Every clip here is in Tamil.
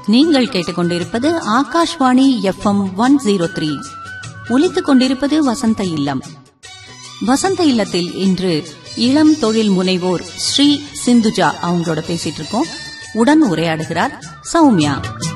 நீங்கள் கேட்டுக்கொண்டிருப்பது Akashvani FM one zero three ஒலித்துக் கொண்டிருப்பது வசந்த இல்லம் வசந்த இல்லத்தில் இன்று இளம் தொழில் முனைவோர் ஸ்ரீ சிந்துஜா அவங்களோட பேசிட்டு இருக்கோம் உடன் உரையாடுகிறார் சௌமியா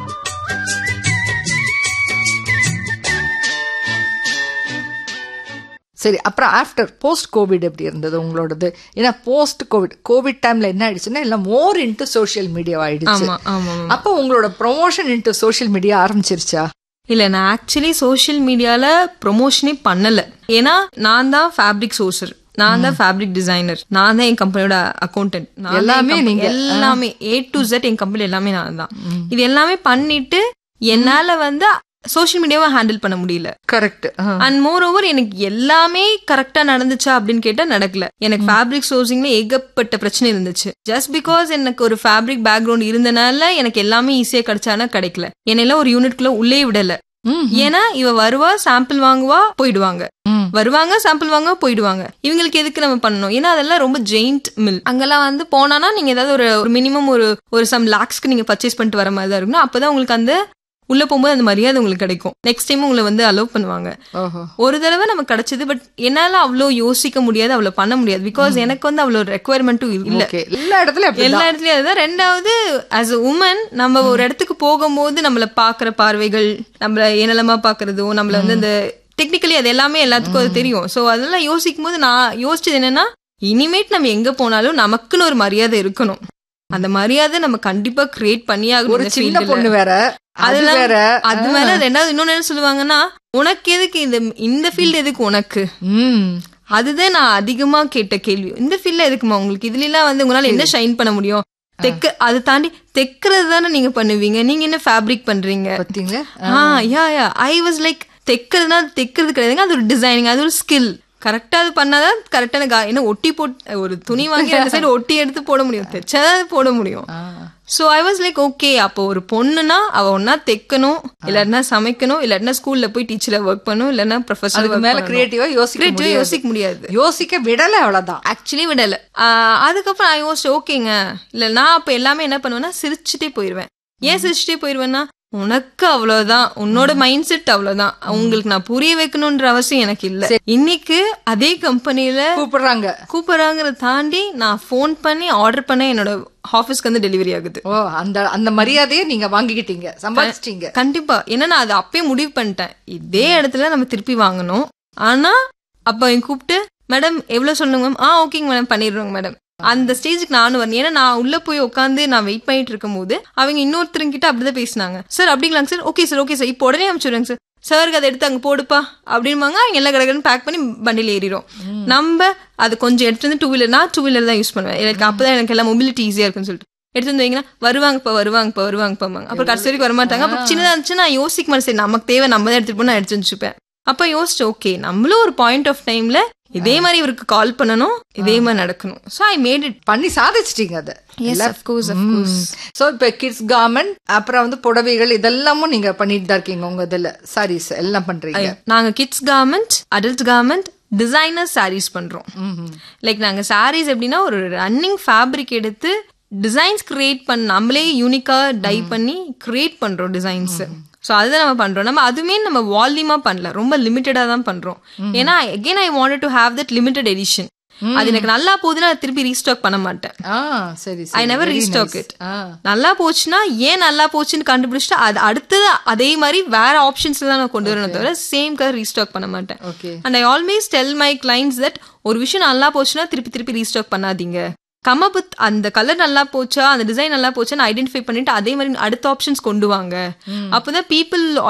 சரி அப்புறம் ஆஃப்டர் போஸ்ட் கோவிட் எப்படி இருந்தது உங்களோடது ஏன்னா போஸ்ட் கோவிட் கோவிட் டைம்ல என்ன ஆயிடுச்சுன்னா எல்லாம் மோர் இன்ட்டு சோஷியல் மீடியா ஆயிடுச்சு ஆமா ஆமா ஆமா. அப்போ உங்களோட ப்ரொமோஷன் இன்ட்டு சோஷியல் மீடியா ஆரம்பிச்சிருச்சா இல்ல நான் ஆக்சுவலி சோஷியல் மீடியால ப்ரொமோஷனே பண்ணல ஏன்னா நான் தான் ஃபேப்ரிக் சோர்சர் நான் தான் ஃபேப்ரிக் டிசைனர் நான் தான் என் கம்பெனியோட அக்கௌண்டன்ட் எல்லாமே நீங்க. எல்லாமே ஏ டு Z என் கம்பெனி எல்லாமே நான் தான் இது எல்லாமே பண்ணிட்டு என்னால வந்து சோஷியல் மீடியாவை ஹேண்டில் பண்ண முடியல கரெக்ட் அண்ட் மோர் ஓவர் எனக்கு எல்லாமே கரெக்டா நடந்துச்சா அப்படின்னு கேட்டா நடக்கல எனக்கு ஃபேப்ரிக் சோர்சிங்ல ஏகப்பட்ட பிரச்சனை இருந்துச்சு ஜஸ்ட் பிகாஸ் எனக்கு ஒரு ஃபேப்ரிக் பேக்ரவுண்ட் இருந்தனால எனக்கு எல்லாமே ஈஸியா கிடைச்சானா கிடைக்கல என்னெல்லாம் ஒரு யூனிட்குள்ள உள்ளே விடல ஏன்னா இவ வருவா சாம்பிள் வாங்குவா போயிடுவாங்க வருவாங்க சாம்பிள் வாங்க போயிடுவாங்க இவங்களுக்கு எதுக்கு நம்ம பண்ணணும் ஏன்னா அதெல்லாம் ரொம்ப ஜெயிண்ட் மில் அங்கெல்லாம் வந்து போனானா நீங்க ஏதாவது ஒரு ஒரு மினிமம் ஒரு ஒரு சம் லேக்ஸ்க்கு நீங்க பர்ச்சேஸ் பண்ணிட்டு வர மாதிரி தான் இருக்கணும் அப்பதான் உங்களுக்கு அந்த உள்ள போகும்போது அந்த மரியாதை உங்களுக்கு கிடைக்கும் நெக்ஸ்ட் டைம் உங்களை வந்து அலோவ் பண்ணுவாங்க ஓஹோ ஒரு தடவை நமக்கு கிடைச்சது பட் என்னால அவ்வளோ யோசிக்க முடியாது அவ்வளோ பண்ண முடியாது பிகாஸ் எனக்கு வந்து அவ்வளோ ரெக்குவயர்மெண்ட்டும் இல்ல ஓகே எல்லா இடத்துலயும் அப்படி எல்லா இடத்துலயும் அதுதான் ரெண்டாவது ஆஸ் அ உமன் நம்ம ஒரு இடத்துக்கு போகும்போது நம்மள பாக்குற பார்வைகள் நம்மள ஏனலமா பாக்குறதும் நம்மள வந்து இந்த டெக்னிக்கலி அது எல்லாமே எல்லாத்துக்கும் அது தெரியும் சோ அதெல்லாம் யோசிக்கும் போது நான் யோசிச்சது என்னன்னா இனிமேட் நம்ம எங்க போனாலும் நமக்குன்னு ஒரு மரியாதை இருக்கணும் அந்த மரியாதை நம்ம கண்டிப்பா கிரியேட் பண்ணியாகணும் ஒரு இந்த சின்ன fieldல. பொண்ணு வேற அது அதெல்லாம் வேற அது மேல ரெண்டாவது இன்னொன்னு என்ன சொல்லுவாங்கன்னா உனக்கு எதுக்கு இந்த இந்த ஃபீல்டு எதுக்கு உனக்கு ம் அதுதான் நான் அதிகமா கேட்ட கேள்வி இந்த ஃபீல்ட்ல எதுக்குமா உங்களுக்கு இதுல எல்லாம் வந்து உங்களால என்ன ஷைன் பண்ண முடியும் தெக்க அதை தாண்டி தெக்கிறது தானே நீங்க பண்ணுவீங்க நீங்க என்ன ஃபேப்ரிக் பண்றீங்க பாத்தீங்களா ஆ யா யா ஐ வாஸ் லைக் தெக்கிறதுனா தெக்கிறது கிடையாதுங்க அது ஒரு டிசைனிங் அது ஒரு ஸ்கில் கரெக்டா அது பண்ணாதான் கரெக்டான கா என்ன ஒட்டி போட்டு ஒரு துணி வாங்கி ரெண்டு சைடு ஒட்டி எடுத்து போட முடியும் தைச்சாதான் அது போட முடியும் so I was like okay அப்போ ஒரு பொண்ணுனா அவ ஒன்னா தைக்கணும் இல்லாட்டினா சமைக்கணும் இல்லாட்டினா ஸ்கூல்ல போய் டீச்சரா ஒர்க் பண்ணணும் இல்லைன்னா ப்ரொஃபஸர் அதுக்கு மேல கிரியேட்டிவா யோசிக்க கிரியேட்டிவா முடியாது. யோசிக்க முடியாது யோசிக்க விடல அவ்வளவுதான் ஆக்சுவலி விடல ஆஹ் அதுக்கப்புறம் நான் யோசிச்சு ஓகேங்க இல்ல நான் அப்ப எல்லாமே என்ன பண்ணுவேன்னா சிரிச்சுட்டே போயிருவேன் ஏன் சிரிச்சுட்டே போயிருவேன்னா உனக்கு அவ்வளவுதான் உன்னோட மைண்ட் செட் அவ்வளவுதான் உங்களுக்கு நான் புரிய வைக்கணும்ன்ற அவசியம் எனக்கு இல்ல இன்னைக்கு அதே கம்பெனில கூப்பிடுறாங்க கூப்பிடுறாங்கிறத தாண்டி நான் ஃபோன் பண்ணி ஆர்டர் பண்ண என்னோட ஆஃபீஸ்க்கு வந்து டெலிவரி ஆகுது ஓ அந்த அந்த மரியாதையை நீங்க வாங்கிக்கிட்டீங்க சம்பாதிச்சிட்டீங்க கண்டிப்பா ஏன்னா நான் அதை அப்பயே முடிவு பண்ணிட்டேன் இதே இடத்துல நம்ம திருப்பி வாங்கணும் ஆனா அப்ப அவங்க கூப்பிட்டு மேடம் எவ்வளவு சொல்லுங்க மேம் ஆ ஓகேங்க மேடம் பண்ணிடுறோங்க மேடம் அந்த ஸ்டேஜுக்கு நானும் வரேன் ஏன்னா நான் உள்ள போய் உட்காந்து நான் வெயிட் பண்ணிட்டு இருக்கும் போது அவங்க இன்னொருத்தருங்கிட்ட அப்படிதான் பேசினாங்க சார் அப்படிங்களாங்க sir okay sir okay sir இப்போ உடனே அனுப்பிச்சுடுங்க சார் சாருக்கு அதை எடுத்து அங்க போடுப்பா அப்படின்பாங்க அவங்க எல்லா கடகடன்னு பேக் பண்ணி வண்டியில ஏறிடும் நம்ம அது கொஞ்சம் எடுத்து வந்து டூ வீலர் நான் டூ வீலர் தான் யூஸ் பண்ணுவேன் எனக்கு அப்பதான் எனக்கு எல்லாம் மொபிலிட்டி ஈஸியா இருக்குன்னு சொல்லிட்டு எடுத்து வந்து வைங்கன்னா வருவாங்கப்பா வருவாங்கப்பா வருவாங்கப்பா அப்புறம் கடைசி வரைக்கும் வரமாட்டாங்க அப்புறம் சின்னதா இருந்துச்சு நான் யோசிக்க மாட்டேன் சரி நமக்கு தேவை நம்ம தான் எடுத்துட்டு போய் நான் எடுத்து வச்சுப்பேன் அப்ப யோசிச்சு ஓகே நம்மளும் ஒரு பாயிண்ட் ஆஃப் டைம்ல இதே மாதிரி இவருக்கு கால் பண்ணணும் இதே மாதிரி நடக்கணும் சோ ஐ மேட் இட் பண்ணி சாதிச்சிட்டீங்க அது எஸ் அஃப்கோர்ஸ் அஃப்கோர்ஸ் சோ இப்ப கிட்ஸ் கார்மெண்ட் அப்புறம் வந்து புடவைகள் இதெல்லாமும் நீங்க பண்ணிட்டு தான் இருக்கீங்க உங்க இதுல சாரீஸ் எல்லாம் பண்றீங்க நாங்க kids garment adult garment designer sarees பண்றோம் லைக் நாங்க சாரீஸ் எப்படின்னா ஒரு ரன்னிங் ஃபேப்ரிக் எடுத்து டிசைன்ஸ் கிரியேட் பண்ண நம்மளே யூனிக்கா டை பண்ணி கிரியேட் பண்றோம் டிசைன்ஸ் ஸோ அதுதான் நம்ம பண்றோம் நம்ம அதுவுமே நம்ம வால்யூமா பண்ணல ரொம்ப லிமிட்டடா தான் பண்றோம் ஏன்னா again I wanted to have that limited edition அது எனக்கு நல்லா போகுதுன்னா நான் திருப்பி ரீஸ்டாக் பண்ண மாட்டேன் ஆ சரி I never Very restock nice. It ஆ. நல்லா போச்சுன்னா ஏன் நல்லா போச்சுன்னு கண்டுபிடிச்சிட்டு அது அடுத்தது அதே மாதிரி வேற ஆப்ஷன்ஸ்ல தான் நான் கொண்டு வரணும் தவிர சேம் கலர் ரீஸ்டாக் பண்ண மாட்டேன் Okay. And I always tell my clients that ஒரு விஷயம் நல்லா போச்சுன்னா திருப்பி திருப்பி ரீஸ்டாக் பண்ணாதீங்க கம் அப் வித் அந்த கலர் நல்லா போச்சா அந்த டிசைன் நல்லா போச்சான்னு ஐடென்டிஃபை பண்ணிட்டு அதே மாதிரி அடுத்த ஆப்ஷன்ஸ் கொண்டு வாங்க அப்பதான் பீப்புள்